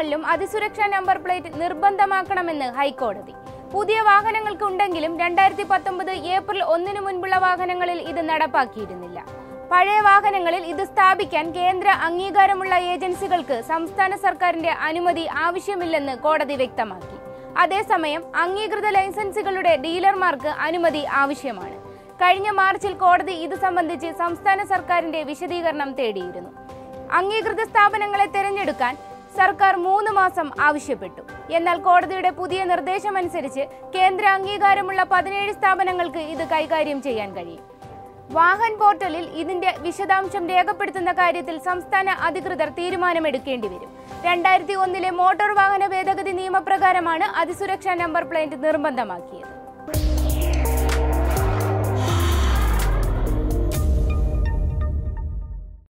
വാഹനങ്ങളിലും അതിസുരക്ഷാ number plate നിർബന്ധമാക്കണമെന്ന് ഹൈക്കോടതി പുതിയ വാഹനങ്ങൾക്ക് ഉണ്ടെങ്കിലും രണ്ടായിരത്തി പത്തൊമ്പത് ഏപ്രിൽ ഒന്നിനു മുൻപുള്ള വാഹനങ്ങളിൽ ഇത് നടപ്പാക്കിയിരുന്നില്ല പഴയ വാഹനങ്ങളിൽ ഇത് സ്ഥാപിക്കാൻ കേന്ദ്ര അംഗീകാരമുള്ള ഏജൻസികൾക്ക് സംസ്ഥാന സർക്കാരിന്റെ അനുമതി ആവശ്യമില്ലെന്ന് കോടതി വ്യക്തമാക്കി അതേസമയം അംഗീകൃത ലൈസൻസുകളുടെ ഡീലർമാർക്ക് അനുമതി ആവശ്യമാണ് കഴിഞ്ഞ മാർച്ചിൽ കോടതി ഇത് സംബന്ധിച്ച് സംസ്ഥാന സർക്കാരിന്റെ വിശദീകരണം തേടിയിരുന്നു അംഗീകൃത സ്ഥാപനങ്ങളെ തിരഞ്ഞെടുക്കാൻ സർക്കാർ മൂന്ന് മാസം ആവശ്യപ്പെട്ടു എന്നാൽ കോടതിയുടെ പുതിയ നിർദ്ദേശമനുസരിച്ച് കേന്ദ്ര അംഗീകാരമുള്ള പതിനേഴ് സ്ഥാപനങ്ങൾക്ക് ഇത് കൈകാര്യം ചെയ്യാൻ കഴിയും വാഹൻ പോർട്ടലിൽ ഇതിന്റെ വിശദാംശം രേഖപ്പെടുത്തുന്ന കാര്യത്തിൽ സംസ്ഥാന അധികൃതർ തീരുമാനമെടുക്കേണ്ടി വരും രണ്ടായിരത്തി ഒന്നിലെ മോട്ടോർ വാഹന ഭേദഗതി നിയമപ്രകാരമാണ് അതിസുരക്ഷാ നമ്പർ പ്ലേറ്റ് നിർബന്ധമാക്കിയത്